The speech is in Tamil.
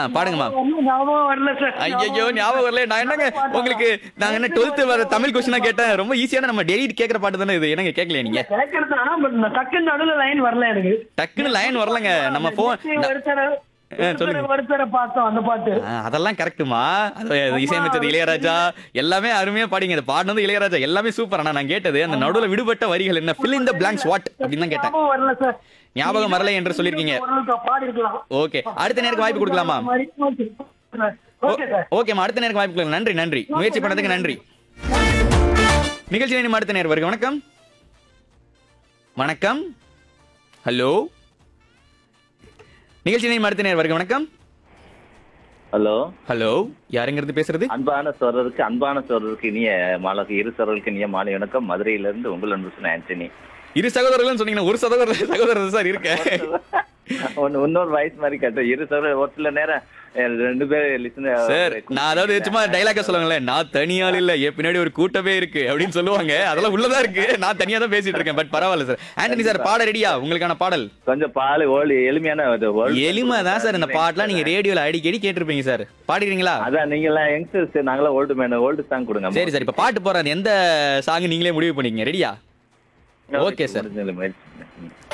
பாடுங்கம்மா ஒண்ணும் ஞாபகம் வரல சார் ஐயோ ஞாபகம் வரல நான் என்னங்க உங்களுக்கு நாங்க என்ன டுவெல்த் வர தமிழ் கொஸ்டினா கேட்டேன் ரொம்ப ஈஸியான நம்ம டெய்லி கேக்குற பாட்டு தானே இது என்னங்க கேட்கலையா நீங்க கேட்கறது ஆனா பட் டக்குன்னு நடுவுல லைன் வரல எனக்கு டக்குன்னு லைன் வரலங்க நம்ம போன் ஒருத்தர ஆ, சொல்லுங்க. ஒருத்தர பார்த்தோம் அந்த பாட்டு அதெல்லாம் கரெக்ட்டுமா அது இசையமைச்சது இளையராஜா எல்லாமே அருமையா பாடிங்க இந்த பாடினது இளையராஜா எல்லாமே சூப்பர் ஆனா நான் கேட்டது அந்த நடுவுல விடுபட்ட வரிகள் என்ன fill in the blanks what அப்படின்னு தான் கேட்டேன் ஞாபகம் வரல சார் ஞாபகம் வரல என்று சொல்லியிருக்கீங்க ஓரளவுக்கு பாடி இருக்கலாம் ஓகே அடுத்த நேருக்கு வாய்ப்பு கொடுக்கலாமா ஓகே சார் ஓகேம்மா அடுத்த நேருக்கு வாய்ப்பு கொடுக்கலாம் நன்றி நன்றி முயற்சி பண்ணதுக்கு நன்றி நிகழ்ச்சி நேரம் அடுத்த நேரம் வருக வணக்கம் வணக்கம் ஹலோ நிகழ்ச்சி நேரம் அடுத்த நேரம் வருக வணக்கம் ஹலோ ஹலோ யாருங்கிறது பேசுறது அன்பான சோழருக்கு அன்பான சோழருக்கு இனிய மாலை இரு சோழருக்கு இனிய மாலை வணக்கம் மதுரையிலிருந்து உங்கள் அன்பு சொன்ன ஆண்டனி இரு சகோதரர்கள் சொன்னீங்கன்னா ஒரு சகோதரர் சகோதரர் சார் இருக்க ஒன்னு இன்னொரு வயசு மாதிரி கேட்டேன் இரு சோழர் ஒரு சில நேரம் அஹ், ரெண்டு பேர் லிசன் சார் நான் அதாவது சும்மா டைலாக சொல்லுவாங்களேன் நான் தனியாள் இல்ல என் பின்னாடி ஒரு கூட்டமே இருக்கு அப்படின்னு சொல்லுவாங்க அதெல்லாம் உள்ளதா இருக்கு நான் தனியா தான் பேசிட்டு இருக்கேன் பட் பரவாயில்ல சார் ஆண்டனி சார் பாட ரெடியா உங்களுக்கான பாடல் கொஞ்சம் பால் ஓல்டு எளிமையான இது old- எளிமை தான் சார் இந்த பாட்டுலாம் நீங்க ரேடியோல அடிக்கடி கேட்டிருப்பீங்க சார் பாடிக்கிறீங்களா அதான் நீங்க எல்லாம் யங்ஸ்டர்ஸ் நாங்களாம் ஓல்டு மேன் ஓல்டு சாங் கொடுங்க சரி சார் இப்ப பாட்டு போறது எந்த சாங் நீங்களே முடிவு பண்ணிக்கங்க ரெடியா ஓகே சார் முடிஞ்ச முயற்சி. ம்.